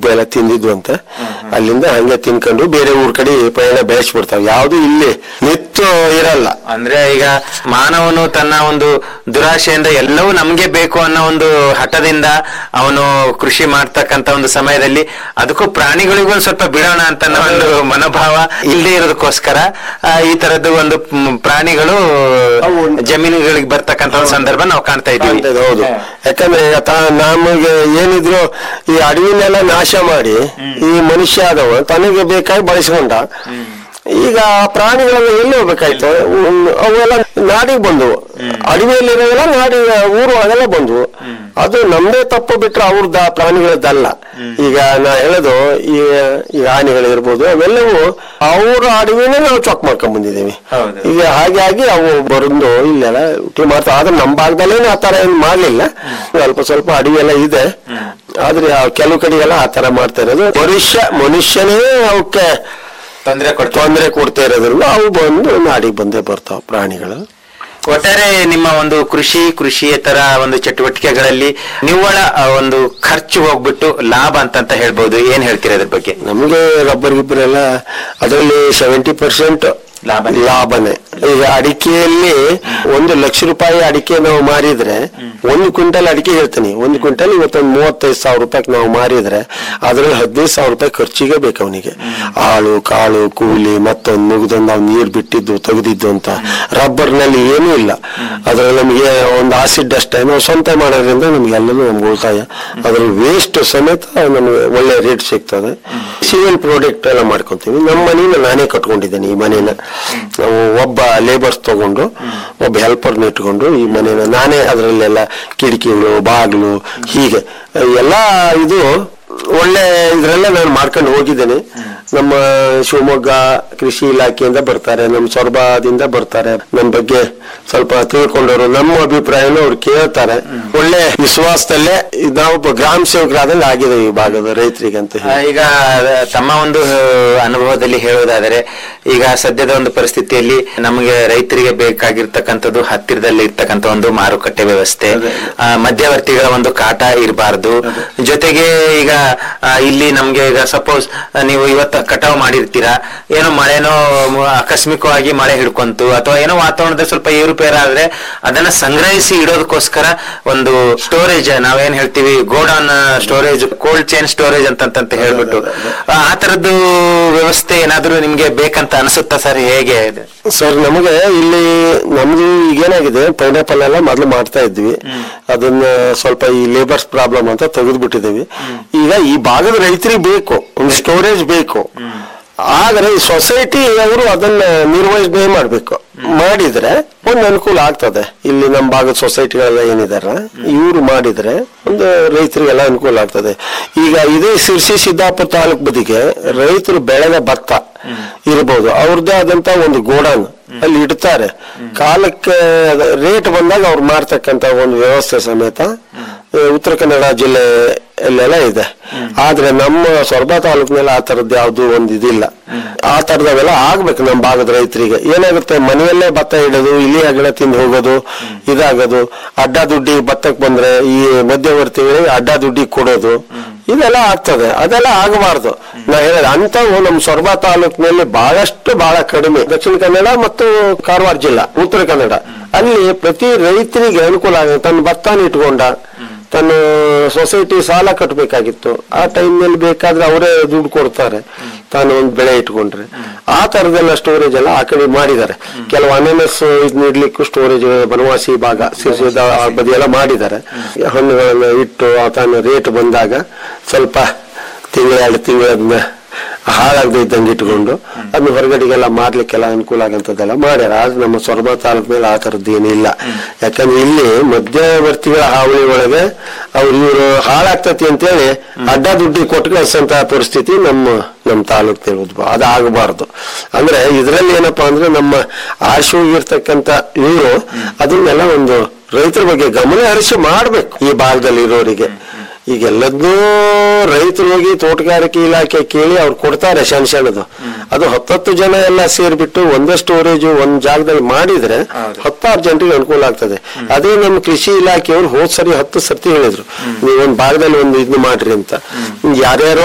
ಗುಬ್ಬ ಎಲ್ಲ ತಿಂದಿದ್ವು ಅಂತ ಅಲ್ಲಿಂದ ಹಂಗೆ ತಿನ್ಕೊಂಡು ಬೇರೆ ಊರ್ ಕಡೆ ಪಯಣ ಬೆಳೆಸ್ಬಿಡ್ತಾವ ಯಾವ್ದು ಇಲ್ಲಿ ನಿತ್ತು ಇರಲ್ಲ ಅಂದ್ರೆ ಈಗ ಮಾನವನು ತನ್ನ ಒಂದು ದುರಾಶೆಯಿಂದ ಎಲ್ಲವೂ ನಮ್ಗೆ ಬೇಕು ಅನ್ನೋ ಒಂದು ಹಠದಿಂದ ಅವನು ಕೃಷಿ ಮಾಡ್ತಕ್ಕಂತ ಒಂದು ಸಮಯದಲ್ಲಿ ಅದಕ್ಕೂ ಪ್ರಾಣಿಗಳಿಗೂ ಒಂದ್ ಸ್ವಲ್ಪ ಬಿಡೋಣ ಅಂತ ಅನ್ನೋ ಒಂದು ಮನೋಭಾವ ಇಲ್ಲದೆ ಇರೋದಕ್ಕೋಸ್ಕರ ಆ, ಈ ತರದ್ದು ಒಂದು ಮ್, ಪ್ರಾಣಿಗಳು ಅವು ಜಮೀನುಗಳಿಗೆ ಬರ್ತಕ್ಕಂತ ಒಂದು ಸಂದರ್ಭ ನಾವು ಕಾಣ್ತಾ ಇದ್ದೀವಿ ಕಾಣ್ತದೆ, ಹೌದು ಯಾಕಂದ್ರೆ ಈಗ ತಾ- ನಮಗೆ ಏನಿದ್ರು ಈ ಅಡವಿನೆಲ್ಲ ನಾಶ ಮಾಡಿ ಈ ಮನುಷ್ಯ ಆದವ ತನಗೆ ಬೇಕಾಗಿ ಬಳಸ್ಕೊಂಡ ಈಗ ಆ ಪ್ರಾಣಿಗಳೆಲ್ಲ ಎಲ್ಲಿ ಹೋಗ್ಬೇಕಾಯ್ತು ಉಮ್, ಅವೆಲ್ಲ ನಾಡಿಗೆ ಬಂದವು ಅಡವಿಯಲ್ಲಿರೋವೆಲ್ಲ ನಾಡಿ ಊರು ಒಳಗೆಲ್ಲ ಬಂದವು ಅದು ನಮ್ದೇ ತಪ್ಪು ಬಿಟ್ರೆ ಅವ್ರದ್ದು ಆ ಪ್ರಾಣಿಗಳದ್ದಲ್ಲ ಈಗ ನಾ ಹೇಳೋದು ಈ ಈ ಆನೆಗಳಿರ್ಬೋದು ಅವೆಲ್ಲವೂ ಅವ್ರ ಅಡವಿನೇ ನಾವು ಚೊಕ್ ಮಾಡ್ಕೊಂಡ್ ಬಂದಿದ್ದೀವಿ ಹೌದು. ಈಗ ಹಾಗಾಗಿ ಅವು ಬರಂದು ಇಲ್ಲೆಲ್ಲ ಊಟ ಮಾಡ್ತಾವ ಆದ್ರೆ ನಮ್ಮ ಭಾಗದಲ್ಲೇನು ಆ ತರ ಏನು ಮಾಡ್ಲಿಲ್ಲ ಸ್ವಲ್ಪ ಸ್ವಲ್ಪ ಅಡವಿ ಎಲ್ಲ ಇದೆ ಆದ್ರೆ ಆ ಕೆಲವು ಕಡೆಗೆಲ್ಲ ಆ ತರ ಮಾಡ್ತಾ ಇರೋದು ಮನುಷ್ಯ ಮನುಷ್ಯನೇ ಅವಕ್ಕೆ ತೊಂದರೆ ಕೊಡ್ತಾರೆ ತೊಂದರೆ ಕೊಡ್ತಾ ಇರೋದ್ರಿಂದ ಅವು ಬಂದು ನಾಡಿಗೆ ಬಂದೇ ಬರ್ತಾವ ಪ್ರಾಣಿಗಳು ಒಟ್ಟಾರೆ ನಿಮ್ಮ ಒಂದು ಕೃಷಿ ಕೃಷಿಯೇತರ ಒಂದು ಚಟುವಟಿಕೆಗಳಲ್ಲಿ ನಿವ್ವಳ ಆ, ಒಂದು ಖರ್ಚು ಹೋಗ್ಬಿಟ್ಟು ಲಾಭ ಅಂತಂತ ಹೇಳ್ಬೋದು ಏನ್ ಹೇಳ್ತೀರಾ ಅದ್ರ ಬಗ್ಗೆ ನಮಗೆ ರಬ್ಬರ್ ಗಿಬ್ಬರ್ ಎಲ್ಲ ಅದರಲ್ಲಿ ಸೆವೆಂಟಿ ಪರ್ಸೆಂಟ್ ಲಾಭನೇ. ಲಾಭನೇ ಈಗ ಅಡಿಕೆಯಲ್ಲಿ ಒಂದು ಲಕ್ಷ ರೂಪಾಯಿ ಅಡಿಕೆ ನಾವು ಮಾರಿದ್ರೆ ಒಂದು ಕ್ವಿಂಟಲ್ ಅಡಿಕೆ ಹೇಳ್ತೀನಿ ಒಂದು ಕ್ವಿಂಟಲ್ ಇವತ್ತೊಂದು ಮೂವತ್ತೈದು ಸಾವಿರ ರೂಪಾಯಿಗೆ ನಾವು ಮಾರಿದ್ರೆ ಅದ್ರಲ್ಲಿ ಹದಿನೈದು ಸಾವಿರ ರೂಪಾಯಿ ಖರ್ಚಿಗೆ ಬೇಕು ಅವನಿಗೆ ಆಳು ಕಾಳು ಕೂಲಿ ಮತ್ತೊಂದು ಮುಗಿದೊಂದು ಅವ್ನು ನೀರು ಬಿಟ್ಟಿದ್ದು ತೆಗೆದಿದ್ದು ಅಂತ ರಬ್ಬರ್ ನಲ್ಲಿ ಏನೂ ಇಲ್ಲ ಅದ್ರಲ್ಲಿ ನಮಗೆ ಒಂದು ಆಸಿಡ್ ಅಷ್ಟೇ ನಾವು ಸ್ವಂತ ಮಾಡೋದ್ರಿಂದ ನಮ್ಗೆಲ್ಲನೂ ನಮ್ಗೆ ಉಳಿತಾಯ ಅದ್ರಲ್ಲಿ ವೇಸ್ಟ್ ಸಮೇತ ನಮಗೆ ಒಳ್ಳೆ ರೇಟ್ ಸಿಗ್ತದೆ ಸಿವಿಲ್ ಪ್ರಾಡಕ್ಟ್ ಎಲ್ಲ ಮಾಡ್ಕೊಂತೀವಿ ನಮ್ಮ ಮನೇನ ನಾನೇ ಕಟ್ಕೊಂಡಿದ್ದೇನೆ ಈ ಮನೇನ ನಾವು ಒಬ್ಬ ಲೇಬರ್ಸ್ ತಗೊಂಡು ಒಬ್ಬ ಹೆಲ್ಪರ್ನ ಇಟ್ಕೊಂಡು ಈ ಮನೇನ ನಾನೇ ಅದರಲ್ಲೆಲ್ಲ ಕಿಟಕಿಗಳು ಬಾಗಿಲು ಹೀಗೆ ಎಲ್ಲ ಇದು ಒಳ್ಳೆ ಇದ್ರೆಲ್ಲ ನಾನು ಮಾಡ್ಕೊಂಡು ಹೋಗಿದ್ದೇನೆ ನಮ್ಮ ಶಿವಮೊಗ್ಗ ಕೃಷಿ ಇಲಾಖೆಯಿಂದ ಬರ್ತಾರೆ ನಮ್ಮ ಸೊರಬದಿಂದ ಬರ್ತಾರೆ ನಮ್ಮ ಬಗ್ಗೆ ಸ್ವಲ್ಪ ತಿಳ್ಕೊಂಡವರು ನಮ್ಮ ಅಭಿಪ್ರಾಯನ ಅವ್ರು ಕೇಳ್ತಾರೆ ಒಳ್ಳೆ ವಿಶ್ವಾಸದಲ್ಲೇ ಇದ್ ನಾವು ಒಬ್ಬ ಗ್ರಾಮ ಸೇವಕರಾದಂಗೆ ಆಗಿದೆ ಈ ಭಾಗದ ರೈತರಿಗೆ ಅಂತ ಆ, ಹೇಳಿ ಈಗ ತಮ್ಮ ಒಂದು ಆ, ಅನುಭವದಲ್ಲಿ ಹೇಳುವುದಾದರೆ ಈಗ ಸದ್ಯದ ಒಂದು ಪರಿಸ್ಥಿತಿಯಲ್ಲಿ ನಮಗೆ ರೈತರಿಗೆ ಬೇಕಾಗಿರ್ತಕ್ಕಂಥದ್ದು ಹತ್ತಿರದಲ್ಲಿ ಇರ್ತಕ್ಕಂಥ ಒಂದು ಮಾರುಕಟ್ಟೆ ವ್ಯವಸ್ಥೆ ಆ, ಮಧ್ಯವರ್ತಿಗಳ ಒಂದು ಕಾಟ ಇರಬಾರ್ದು ಜೊತೆಗೆ ಈಗ ಆ, ಇಲ್ಲಿ ನಮ್ಗೆ ಈಗ ಸಪೋಸ್ ನೀವು ಇವತ್ತು ಕಟಾವು ಮಾಡಿರ್ತೀರಾ ಏನೋ ಮಳೆನೋ ಮ- ಆಕಸ್ಮಿಕವಾಗಿ ಮಳೆ ಹಿಡ್ಕೊಂತು ಅಥವಾ ಏನೋ ವಾತಾವರಣದಲ್ಲಿ ಸ್ವಲ್ಪ ಏರುಪೇರು ಆದ್ರೆ ಅದನ್ನ ಸಂಗ್ರಹಿಸಿ ಇಡೋದಕ್ಕೋಸ್ಕರ ಒಂದು ಸ್ಟೋರೇಜ್ ನಾವೇನ್ ಹೇಳ್ತೀವಿ godown storage cold chain storage ಅಂತ ಅಂತ ಹೇಳ್ಬಿಟ್ಟು ಆ ಆ ತರದ್ದು ವ್ಯವಸ್ಥೆ ಏನಾದ್ರೂ ನಿಮ್ಗೆ ಬೇಕಂತ ಅನಿಸುತ್ತಾ ಸರ್ ಹೇಗೆ ಇದೆ ಸರ್ ನಮಗೆ ಇಲ್ಲಿ ನಮ್ದು ಈಗೇನಾಗಿದೆ ಪೈನಾಪಲ್ ಎಲ್ಲ ಮೊದಲು ಮಾಡ್ತಾ ಇದ್ವಿ ಅದನ್ನ ಸ್ವಲ್ಪ ಈ ಲೇಬರ್ಸ್ ಪ್ರಾಬ್ಲಮ್ ಅಂತ ತೆಗೆದು ಬಿಟ್ಟಿದ್ದೀವಿ ಈಗ ಈ ಭಾಗದ ರೈತರಿಗೆ ಬೇಕು ಒಂದು ಸ್ಟೋರೇಜ್ ಬೇಕು ಆದ್ರೆ ಈ ಸೊಸೈಟಿ ಅವರು ಅದನ್ನ ನಿರ್ವಹಣೆ ಮಾಡ್ಬೇಕು ಮಾಡಿದ್ರೆ ಒಂದು ಅನುಕೂಲ ಆಗ್ತದೆ ಇಲ್ಲಿ ನಮ್ಮ ಭಾಗದ ಸೊಸೈಟಿಗಳೆಲ್ಲ ಏನಿದಾರ ಇವರು ಮಾಡಿದ್ರೆ ಒಂದು ರೈತರಿಗೆಲ್ಲ ಅನುಕೂಲ ಆಗ್ತದೆ ಈಗ ಇದೇ ಸಿರ್ಸಿ ಸಿದ್ದಾಪುರ ತಾಲೂಕ್ ಬದಿಗೆ ರೈತರು ಬೆಳೆದ ಭತ್ತ ಇರ್ಬೋದು ಅವ್ರದ್ದೇ ಆದಂತ ಒಂದು ಗೋಡನ್ ಅಲ್ಲಿ ಇಡ್ತಾರೆ ಕಾಲಕ್ಕೆ ರೇಟ್ ಬಂದಾಗ ಅವ್ರು ಮಾರ್ತಕ್ಕಂತ ಒಂದು ವ್ಯವಸ್ಥೆ ಸಮೇತ ಆ, ಉತ್ತರ ಕನ್ನಡ ಜಿಲ್ಲೆ ಅಲ್ಲೆಲ್ಲ ಇದೆ ಆದ್ರೆ ನಮ್ಮ ಸೊರಬ ತಾಲೂಕಿನಲ್ಲಿ ಆ ತರದ್ದು ಯಾವ್ದು ಒಂದು ಇದಿಲ್ಲ ಆ ತರದವೆಲ್ಲ ಆಗ್ಬೇಕು ನಮ್ಮ ಭಾಗದ ರೈತರಿಗೆ ಏನಾಗುತ್ತೆ ಮನೆಯಲ್ಲೇ ಭತ್ತ ಇಡೋದು ಇಲ್ಲಿ ಗಿಡ ತಿಂದು ಹೋಗೋದು ಇದಾಗೋದು ಅಡ್ಡ ದುಡ್ಡಿ ಭತ್ತಕ್ಕೆ ಬಂದ್ರೆ ಈ ಮಧ್ಯವರ್ತಿಗಳಿಗೆ ಅಡ್ಡ ದುಡ್ಡಿ ಕೊಡೋದು ಇದೆಲ್ಲ ಆಗ್ತದೆ ಅದೆಲ್ಲ ಆಗಬಾರ್ದು ನಾ ಹೇಳಿದ ಅಂತವು ನಮ್ಮ ಸೊರಬ ತಾಲೂಕಿನಲ್ಲಿ ಬಹಳಷ್ಟು ಬಹಳ ಕಡಿಮೆ ದಕ್ಷಿಣ ಕನ್ನಡ ಮತ್ತು ಕಾರವಾರ ಜಿಲ್ಲಾ ಉತ್ತರ ಕನ್ನಡ ಅಲ್ಲಿ ಪ್ರತಿ ರೈತರಿಗೆ ಅನುಕೂಲ ಆಗುತ್ತೆ ತನ್ನ ಭತ್ತಾನ ಇಟ್ಕೊಂಡ ತನ್ನ ಸೊಸೈಟಿ ಸಾಲ ಕಟ್ಟಬೇಕಾಗಿತ್ತು ಆ ಟೈಮ್ನಲ್ಲಿ ಬೇಕಾದ್ರೆ ಅವರೇ ದುಡ್ಡು ಕೊಡ್ತಾರೆ ತಾನು ಒಂದು ಬೆಳೆ ಇಟ್ಕೊಂಡ್ರೆ ಆ ತರದೆಲ್ಲ ಸ್ಟೋರೇಜ್ ಎಲ್ಲ ಆ ಕಡೆ ಮಾಡಿದ್ದಾರೆ ಕೆಲವು ಅನಾನಸ್ ಇದ್ ನೀಡ್ಲಿಕ್ಕೂ ಸ್ಟೋರೇಜ್ ಬನವಾಸಿ ಭಾಗ ಸಿರ್ಸಿದ ಆ ಬದಿ ಎಲ್ಲ ಮಾಡಿದ್ದಾರೆ ಹಣ್ಣುಗಳನ್ನ ಇಟ್ಟು ಆ ತಾನು ರೇಟ್ ಬಂದಾಗ ಸ್ವಲ್ಪ ತಿಂಗಳ ಎರಡು ತಿಂಗಳ ಹಾಳಾಗದೆ ಇದ್ದಂಗೆ ಇಟ್ಕೊಂಡು ಅದನ್ನ ಹೊರಗಡೆಗೆಲ್ಲ ಮಾರ್ಲಿಕ್ಕೆಲ್ಲ ಅನುಕೂಲ ಆಗಂತದ್ದೆಲ್ಲ ಮಾಡ್ಯಾರ ಆದ್ರೆ ನಮ್ಮ ಸೊರಬ ತಾಲೂಕ್ ಮೇಲೆ ಆ ಥರದ್ದು ಏನಿಲ್ಲ ಯಾಕಂದ್ರೆ ಇಲ್ಲಿ ಮಧ್ಯವರ್ತಿಗಳ ಹಾವಳಿ ಒಳಗೆ ಅವ್ರು ಇವರು ಹಾಳಾಗ್ತತಿ ಅಂತೇಳಿ ಅಡ್ಡ ದುಡ್ಡಿ ಕೊಟ್ಟು ಕಳ್ಸಂತ ಪರಿಸ್ಥಿತಿ ನಮ್ಮ ನಮ್ಮ ತಾಲೂಕ್ ಉದ್ಭವ ಅದು ಆಗಬಾರ್ದು ಅಂದ್ರೆ ಇದರಲ್ಲಿ ಏನಪ್ಪಾ ಅಂದ್ರೆ ನಮ್ಮ ಆರ್ಸಿ ಹೋಗಿರ್ತಕ್ಕಂತ ಇವರು ಅದನ್ನೆಲ್ಲ ಒಂದು ರೈತರ ಬಗ್ಗೆ ಗಮನ ಹರಿಸಿ ಮಾಡ್ಬೇಕು ಈ ಭಾಗದಲ್ಲಿ ಇರೋರಿಗೆ ಈಗ ಎಲ್ಲದನ್ನೂ ರೈತರು ಹೋಗಿ ತೋಟಗಾರಿಕೆ ಇಲಾಖೆ ಕೇಳಿ ಅವ್ರು ಕೊಡ್ತಾರೆ ಸಣ್ಣ ಸಣ್ಣದು ಅದು ಹತ್ತತ್ತು ಜನ ಎಲ್ಲ ಸೇರ್ಬಿಟ್ಟು ಒಂದೇ ಸ್ಟೋರೇಜ್ ಒಂದ್ ಜಾಗದಲ್ಲಿ ಮಾಡಿದ್ರೆ ಹತ್ತಾರು ಜನರಿಗೆ ಅನುಕೂಲ ಆಗ್ತದೆ ಅದೇ ನಮ್ಮ ಕೃಷಿ ಇಲಾಖೆಯವರು ಹೋದ್ ಸರಿ ಹತ್ತು ಸರ್ತಿ ಹೇಳಿದ್ರು ನೀವು ಒಂದ್ ಭಾಗದಲ್ಲಿ ಒಂದು ಇದು ಮಾಡ್ರಿ ಅಂತ ಯಾರ್ಯಾರೋ